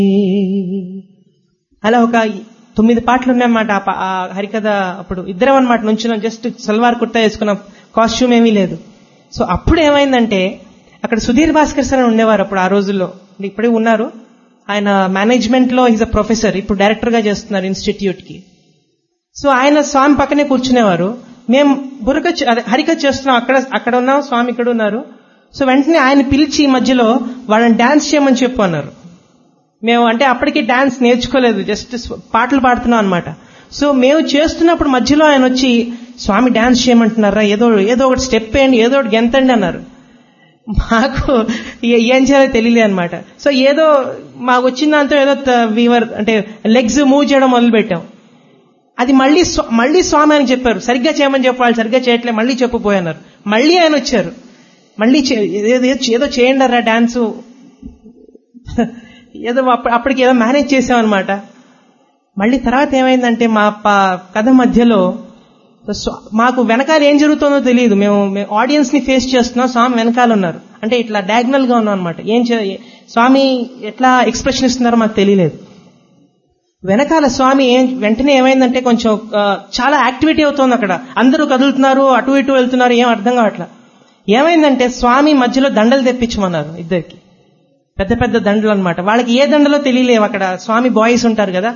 అలా ఒక తొమ్మిది పాటలు ఉన్నాయన్నమాట ఆ పా- ఆ హరికథ అప్పుడు ఇద్దరం అనమాట నుంచున్నాం జస్ట్ సల్వార్ కుర్తా వేసుకున్నాం కాస్ట్యూమ్ ఏమీ లేదు సో అప్పుడు ఏమైందంటే అక్కడ సుధీర్ భాస్కర్ సార్ అని ఉండేవారు అప్పుడు ఆ రోజుల్లో ఇప్పుడే ఉన్నారు ఆయన మేనేజ్మెంట్ లో ఈజ్ అ ప్రొఫెసర్ ఇప్పుడు డైరెక్టర్ గా చేస్తున్నారు ఇన్స్టిట్యూట్ కి సో ఆయన స్వామి పక్కనే కూర్చునేవారు మేము బుర్రక అదే హరికథ చేస్తున్నాం అక్కడ అక్కడ ఉన్నాం స్వామి ఇక్కడ ఉన్నారు సో వెంటనే ఆయన పిలిచి ఈ మధ్యలో వాళ్ళని డాన్స్ చేయమని చెప్పు అన్నారు మేము అంటే అప్పటికి డాన్స్ నేర్చుకోలేదు జస్ట్ పాటలు పాడుతున్నాం అనమాట సో మేము చేస్తున్నప్పుడు మధ్యలో ఆయన వచ్చి స్వామి డాన్స్ చేయమంటున్నారా ఏదో ఏదో ఒకటి స్టెప్ వేయండి ఏదో ఒకటి గెంతండి అన్నారు మాకు ఏ- ఏం చేయాలో తెలియలే అనమాట సో ఏదో మాకు వచ్చిన దాంతో ఏదో వీవర్ అంటే లెగ్స్ మూవ్ చేయడం మొదలు పెట్టాం అది మళ్ళీ స్వ- మళ్ళీ స్వామి అని చెప్పారు సరిగ్గా చేయమని చెప్పి వాళ్ళు సరిగ్గా చేయట్లే మళ్ళీ చెప్పిపోయన్నారు మళ్ళీ ఆయన వచ్చారు మళ్ళీ చే- ఏదో ఏదో చేయండి రా డాన్సు ఏదో అప్ప- అప్పటికి ఏదో మేనేజ్ చేసామన్నమాట మళ్ళీ తర్వాత ఏమైందంటే మా ప- కథ మధ్యలో స్వ- మాకు వెనకాల ఏం జరుగుతుందో తెలియదు మేము ఆడియన్స్ ని ఫేస్ చేస్తున్నాం స్వామి వెనకాల ఉన్నారు అంటే ఇట్లా డయాగ్నల్ గా ఉన్నాం అనమాట ఏం చే- స్వామి ఎట్లా ఎక్స్ప్రెషన్ ఇస్తున్నారో మాకు తెలియలేదు వెనకాల స్వామి ఏం వెంటనే ఏమైందంటే కొంచెం ఆ, చాలా యాక్టివిటీ అవుతోంది అక్కడ అందరూ కదులుతున్నారు అటు ఇటు వెళ్తున్నారు ఏం అర్థం కావట్లా ఏమైందంటే స్వామి మధ్యలో దండలు తెప్పించమన్నారు ఇద్దరికి పెద్ద పెద్ద దండలు అన్నమాట వాళ్ళకి ఏ దండలో తెలియలేవు అక్కడ స్వామి బాయ్స్ ఉంటారు కదా